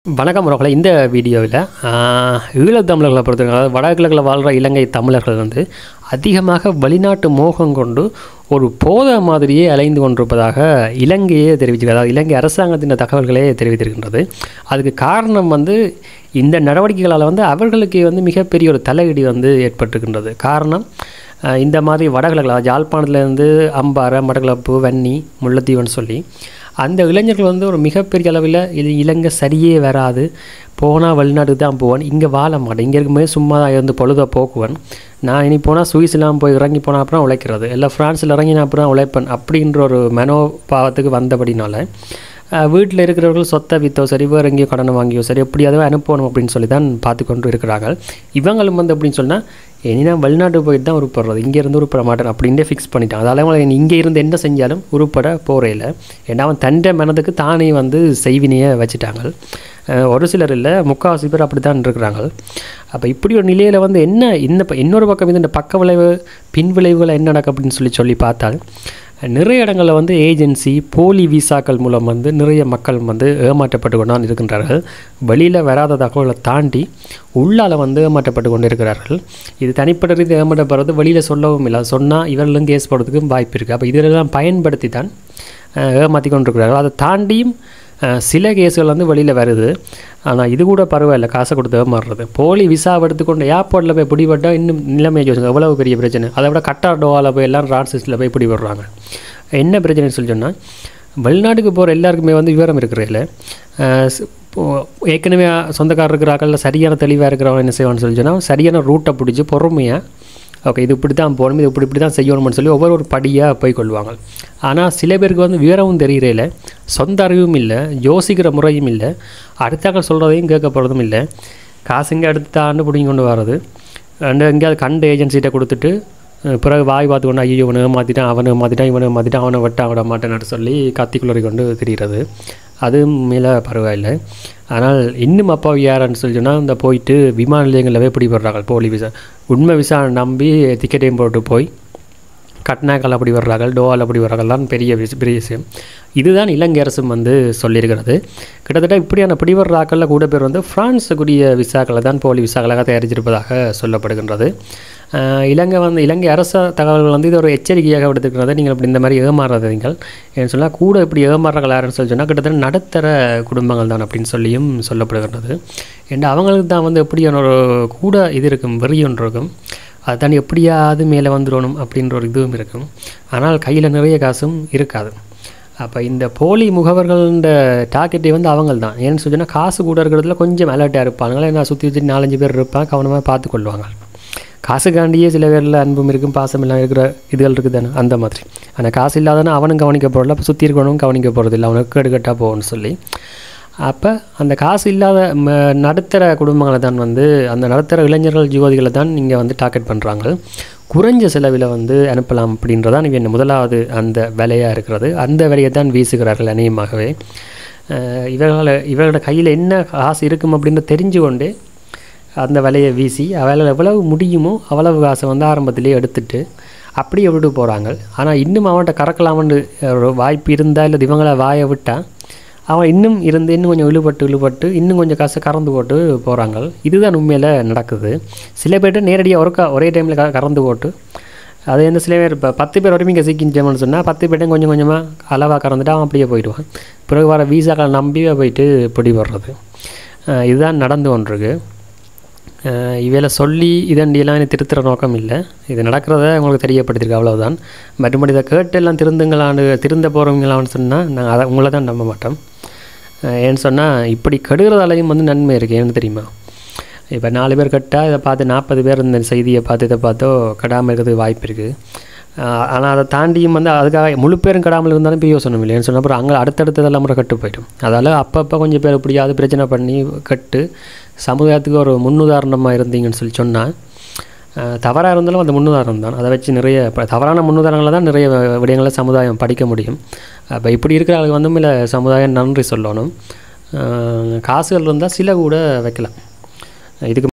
வணக்கம் உறவுகளே இந்த வீடியோவில் ஈழத்தமிழர்களை பொறுத்தவரை அதாவது வடகிழக்கில் வாழ்கிற இலங்கை தமிழர்கள் வந்து அதிகமாக வெளிநாட்டு மோகம் கொண்டு ஒரு போதை மாதிரியே அலைந்து கொண்டிருப்பதாக இலங்கையே தெரிவிச்சிருக்கு அதாவது இலங்கை அரசாங்கத்தின் தகவல்களே தெரிவித்திருக்கின்றது அதுக்கு காரணம் வந்து இந்த நடவடிக்கைகளால் வந்து அவர்களுக்கு வந்து மிகப்பெரிய ஒரு தலையீடு வந்து ஏற்பட்டிருக்கின்றது காரணம் அஹ், இந்த மாதிரி வடகிழக்கில் அதாவது யாழ்ப்பாணத்துலேருந்து அம்பாறை மடக்கிளப்பு வன்னி முல்லைத்தீவுன்னு சொல்லி அந்த இளைஞர்கள் வந்து ஒரு மிகப்பெரிய அளவில் இது இலங்கை சரியே வராது போனால் வெளிநாட்டுக்கு தான் போவேன் இங்கே வாழ மாட்டேன் இங்கே இருக்கும்போது சும்மா தான் இருந்து பொழுத போக்குவேன் நான் இனி போனால் சுவிஸ்லாம் போய் இறங்கி போனால் அப்புறம் உழைக்கிறது இல்லை ஃப்ரான்ஸில் இறங்கி நான் அப்புறம் உழைப்பேன் அப்படின்ற ஒரு மனோபாவத்துக்கு வந்தபடினால வீட்டில் இருக்கிறவர்கள் சொத்தை வித்தோ சரி வேறு எங்கேயோ கடனை வாங்கியோ சரி எப்படியாவது அனுப்பணும் அப்படின்னு சொல்லி தான் பார்த்து கொண்டு இருக்கிறாங்க இவங்களும் வந்து அப்படின்னு சொன்னால் இனி நான் வெளிநாட்டு போயிட்டு தான் உருப்படுறது இங்கேருந்து உருப்பட மாட்டேன் அப்படின்ட்டு ஃபிக்ஸ் பண்ணிட்டான் அதால் அவங்க இங்கே இருந்து என்ன செஞ்சாலும் உருப்பட போகிறேல ஏன்னா அவன் தண்டை மனதுக்கு தானே வந்து செய்வினையை வச்சுட்டாங்க அஹ் ஒரு சிலர் இல்லை முக்கால்வாசி பேர் அப்படி தான் இருக்கிறாங்க அப்போ இப்படி ஒரு நிலையில் வந்து என்ன இந்த ப- இன்னொரு பக்கம் இது இந்த பக்க விளைவு பின் விளைவுகள் என்ன நடக்கும் அப்படின்னு சொல்லி சொல்லி பார்த்தால் நிறைய இடங்களில் வந்து ஏஜென்சி போலி விசாக்கள் மூலம் வந்து நிறைய மக்கள் வந்து ஏமாற்றப்பட்டு கொண்டு தான் இருக்கின்றார்கள் வெளியில் வராத தகவலை தாண்டி உள்ளால் வந்து ஏமாற்றப்பட்டு கொண்டு இருக்கிறார்கள் இது தனிப்பட்ட ரீதி ஏமாற்றப்படுறது வெளியில் சொல்லவும் இல்லை சொன்னால் இவர்களும் கேஸ் போடுறதுக்கும் வாய்ப்பு இருக்குது அப்போ இதெல்லாம் பயன்படுத்தி தான் அஹ், ஏமாற்றி கொண்டிருக்கிறார்கள் அதை தாண்டியும் அஹ், சில கேஸுகள் வந்து வெளியில் வருது ஆனால் இது கூட பரவாயில்ல காசை கொடுத்து ஏமாறுறது போலி விசாவை எடுத்துக்கொண்டு ஏர்போர்ட்டில் போய் பிடிபட்டால் இன்னும் நிலைமை யோசிங்க எவ்வளவு பெரிய பிரச்சனை அதை விட கட்டார் டோவாவில் போய் எல்லாம் ரான்சிஸில் போய் பிடிபடுறாங்க என்ன பிரச்சனைன்னு சொல்லி சொன்னால் வெளிநாட்டுக்கு போகிற எல்லாருக்குமே வந்து விவரம் இருக்கிறதில்ல ஏற்கனவே சொந்தக்காரர் இருக்கிறாங்கல்ல சரியான தெளிவாக இருக்கிறவங்க என்ன செய்வான்னு சொல்லி சொன்னால் சரியான ரூட்டை பிடிச்சி பொறுமையாக ஓகே இது இப்படி தான் போகணும் இது இப்படி இப்படி தான் செய்யணும்னு சொல்லி ஒவ்வொரு ஒரு படியாக போய் கொள்வாங்க ஆனால் சில பேருக்கு வந்து விவரமும் தெரியறதில்ல சொந்த அறிவும் இல்லை யோசிக்கிற முறையும் இல்லை அடுத்தாக்கள் சொல்கிறதையும் கேட்க போகிறதும் இல்லை காசுங்க அடுத்து தாண்டு பிடிங்கி கொண்டு வர்றது ரெண்டு எங்கேயாவது கண்டு ஏஜென்சிகிட்ட கொடுத்துட்டு அஹ் பிறகு வாய் பார்த்து கொண்டு ஐயோ இவனை ஏமாற்றிட்டான் அவனை ஏமாற்றிட்டான் இவனை ஏமாற்றிட்டான் அவனை விட்டான் விட மாட்டேன்னு சொல்லி கத்திக்குள்ளறி கொண்டு தெரிகிறது அது மேலே பரவாயில்லை ஆனால் இன்னும் அப்பா யாருன்னு சொல்லி சொன்னால் இந்த போயிட்டு விமான நிலையங்களில் போய் பிடிபடுறாங்க போலி விசா உண்மை விசா நம்பி டிக்கெட்டையும் போட்டு போய் கட்னாக்கள் அப்படி வர்றாங்க டோவால் அப்படி வர்றாங்கலாம் பெரிய விஷ பெரிய விஷயம் இதுதான் இலங்கை அரசும் வந்து சொல்லியிருக்கிறது கிட்டத்தட்ட இப்படியான பிடிவர்றாக்களில் கூட பேர் வந்து பிரான்ஸுக்குரிய விசாக்களை தான் போலி விசாக்களாக தயாரிச்சிருப்பதாக சொல்லப்படுகின்றது ஆஹ் இலங்கை வந்து இலங்கை அரச தகவல்கள் வந்து இது ஒரு எச்சரிக்கையாக விடுத்துக்கிறது நீங்கள் இப்படி இந்த மாதிரி ஏமாறாதீங்கள் ஏன்னு சொன்னால் கூட இப்படி ஏமாறுறாங்க யாருன்னு சொல்லி சொன்னால் கிட்டத்தட்ட நடுத்தர குடும்பங்கள் தான் அப்படின்னு சொல்லியும் சொல்லப்படுகின்றது ஏன்னா அவங்களுக்கு தான் வந்து எப்படியான ஒரு கூட இது இருக்கும் வெறி ஒன்று இருக்கும் அதை தாண்டி எப்படியாவது மேலே வந்துடணும் அப்படின்ற ஒரு இதுவும் இருக்கும் ஆனால் கையில் நிறைய காசும் இருக்காது அப்போ இந்த போலி முகவர்கள்ன்ற டார்கெட்டே வந்து அவங்க தான் ஏன்னு சொன்னா காசு கூட இருக்கிறதுல கொஞ்சம் அலர்ட்டாக இருப்பாங்க ஏன்னா சுற்றி சுற்றி நாலஞ்சு பேர் இருப்பாங்க கவனமாக பார்த்து கொள்வாங்க காசுக்காண்டியே சில பேரில் அன்பும் இருக்கும் பாசம் எல்லாம் இருக்கிற இதுகள் இருக்குது தானே அந்த மாதிரி ஆனால் காசு இல்லாதனா அவனும் கவனிக்க போகிறதில்ல அப்போ சுற்றி இருக்கணும் கவனிக்க போகிறதில்ல அவனுக்கு கெடுக்கட்டாக போகணும்னு சொல்லி அப்போ அந்த காசு இல்லாத ம, நடுத்தர குடும்பங்களை தான் வந்து அந்த நடுத்தர இளைஞர்கள் யுவதிகளை தான் இங்கே வந்து டார்கெட் பண்ணுறாங்க குறைஞ்ச செலவில் வந்து அனுப்பலாம் அப்படின்றதான் இவன் முதலாவது அந்த வேலையாக இருக்கிறது அந்த வேலையை தான் வீசுகிறார்கள் அநேகமாகவே அஹ் இவர்கள இவர்களோட கையில் என்ன காசு இருக்கும் அப்படின்னு தெரிஞ்சு கொண்டு அந்த விலையை வீசி அவளால் எவ்வளவு முடியுமோ அவ்வளவு காசை வந்து ஆரம்பத்திலே எடுத்துட்டு அப்படியே விட்டு போகிறாங்க ஆனால் இன்னும் அவன்கிட்ட கறக்கலாம்னு ஒரு வாய்ப்பு இருந்தால் இல்லை இவங்கள வாயை விட்டால் அவன் இன்னும் இருந்து இன்னும் கொஞ்சம் இழுபட்டு இழுபட்டு இன்னும் கொஞ்சம் காசை கறந்து போட்டு போகிறாங்க இதுதான் உண்மையில் நடக்குது சில பேர்ட்டு நேரடியாக ஒருக்கா ஒரே டைமில் க கறந்து போட்டு அது வந்து சில பேர் இப்போ பத்து பேர் வரைக்கும் இங்கே சிக்கிஞ்சோம்னு சொன்னால் பத்து பேர்ட்டையும் கொஞ்சம் கொஞ்சமாக அளவாக கறந்துட்டு அவன் அப்படியே போயிடுவான் பிறகு வர வீசாக்களை நம்பி போயிட்டு பிடி போடுறது அஹ் இதுதான் நடந்து கொண்டிருக்கு அஹ் இவையில சொல்லி இதண்டியெல்லாம் எனக்கு திருத்துற நோக்கம் இல்லை இது நடக்கிறத உங்களுக்கு தெரியப்படுத்திருக்கு அவ்வளவுதான் மறுபடி இதை கேட்டு எல்லாம் திருந்துங்களான்னு திருந்த போகிறவங்களான்னு சொன்னால் நாங்கள் அதை உங்களை தான் நம்ப மாட்டோம் அஹ் ஏன்னு சொன்னால் இப்படி கெடுகிறதாலையும் வந்து நன்மை இருக்குது ஏன்னு தெரியுமா இப்போ நாலு பேர் கட்டால் இதை பார்த்து நாற்பது பேர் இந்த செய்தியை பார்த்து இதை பார்த்தோ கெடாமல் இருக்கிறதுக்கு வாய்ப்பு இருக்குது ஆனால் அதை தாண்டியும் வந்து அதுக்காக முழு பேரும் கெடாமல் இருந்தாலும் இப்போ யோசனை இல்லை ஏன்னு சொன்னால் அப்புறம் அங்கே அடுத்தடுத்ததெல்லாம் முறை கட்டு போயிடும் அதால் அப்பப்போ கொஞ்சம் பேர் எப்படியாவது பிரச்சனை பண்ணி கட்டு சமுதாயத்துக்கு ஒரு முன்னுதாரணமாக இருந்தீங்கன்னு சொல்லி சொன்னால் தவறாக இருந்தாலும் அந்த முன்னுதாரணம் தான் அதை வச்சு நிறைய இப்போ தவறான முன்னுதாரணங்களை தான் நிறைய விடயங்களை சமுதாயம் படிக்க முடியும் அப்போ இப்படி இருக்கிற ஆளுக்கு வந்து மேலே சமுதாயம் நன்றி சொல்லணும் அஹ் காசுகள் இருந்தால் சில கூட வைக்கலாம் இதுக்கு